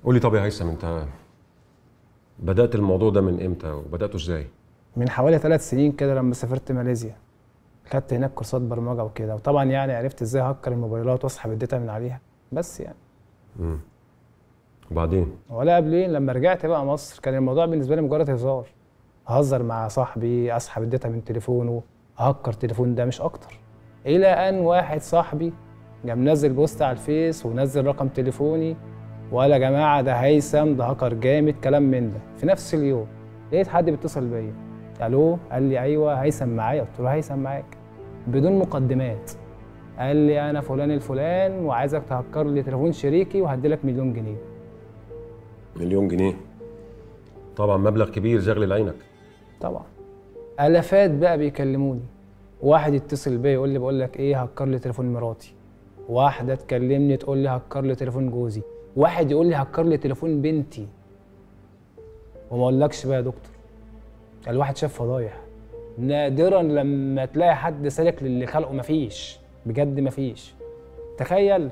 قول لي طب يا هيثم انت بدات الموضوع ده من امتى وبداته ازاي من حوالي ثلاث سنين كده لما سافرت ماليزيا خدت هناك كورسات برمجه وكده وطبعا يعني عرفت ازاي هكر الموبايلات واسحب الداتا من عليها بس يعني امم وبعدين ولا قبلين لما رجعت بقى مصر كان الموضوع بالنسبه لي مجرد هزار اهزر مع صاحبي اسحب الداتا من تليفونه اهكر تليفون ده مش اكتر الى ان واحد صاحبي جه منزل بوست على الفيس ونزل رقم تليفوني ولا يا جماعه ده هيثم ده هاكر جامد كلام من ده في نفس اليوم لقيت حد بيتصل بيا الو قال لي ايوه هيثم معايا قلت له هيثم معاك بدون مقدمات قال لي انا فلان الفلان وعايزك تهكر لي تليفون شريكي وهديلك مليون جنيه مليون جنيه طبعا مبلغ كبير زغل لعينك طبعا الافات بقى بيكلموني واحد يتصل بيا يقول لي بقول لك ايه هكر لي تليفون مراتي واحده تكلمني تقول لي هكر لي تليفون جوزي واحد يقول لي هكر لي تليفون بنتي وما اقولكش بقى يا دكتور الواحد شاف فضايح نادرا لما تلاقي حد سالك للي خلقه مفيش بجد مفيش تخيل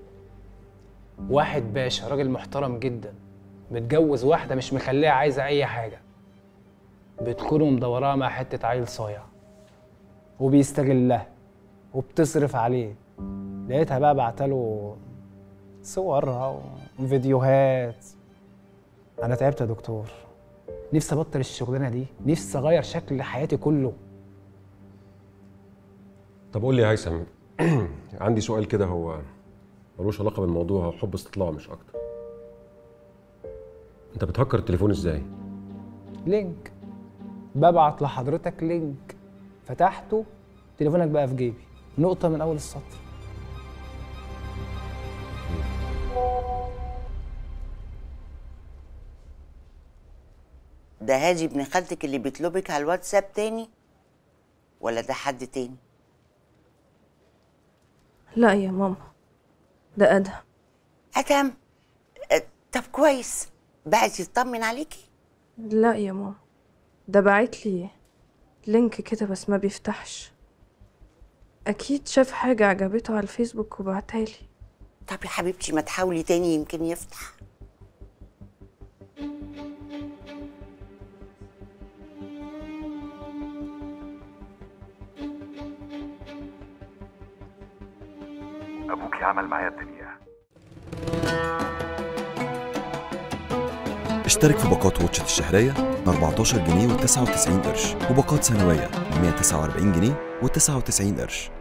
واحد باشا راجل محترم جدا متجوز واحده مش مخليها عايزه اي حاجه بتكون مدوراها مع حته عيل صايع وبيستغلها وبتصرف عليه لقيتها بقى بعتله صورها وفيديوهات انا تعبت يا دكتور نفسي ابطل الشغلانه دي نفسي اغير شكل حياتي كله طب قول لي يا هيثم عندي سؤال كده هو ملوش علاقه بالموضوع هو حب استطلاع مش اكتر انت بتهكر التليفون ازاي لينك ببعت لحضرتك لينك فتحته تليفونك بقى في جيبي نقطه من اول السطر ده هادي ابن خالتك اللي بيطلبك على الواتساب تاني ولا ده حد تاني لا يا ماما ده أدهم ادم أه، طب كويس بعت يطمن عليكي لا يا ماما ده بعت لي لينك كده بس ما بيفتحش أكيد شاف حاجة عجبته على الفيسبوك وبعتها لي طب يا حبيبتي ما تحاولي تاني يمكن يفتح ابوكي عمل معايا الدنيا اشترك في باقات واتشت الشهرية ب 14 جنيه و99 قرش وباقات سنوية ب 149 جنيه و99 قرش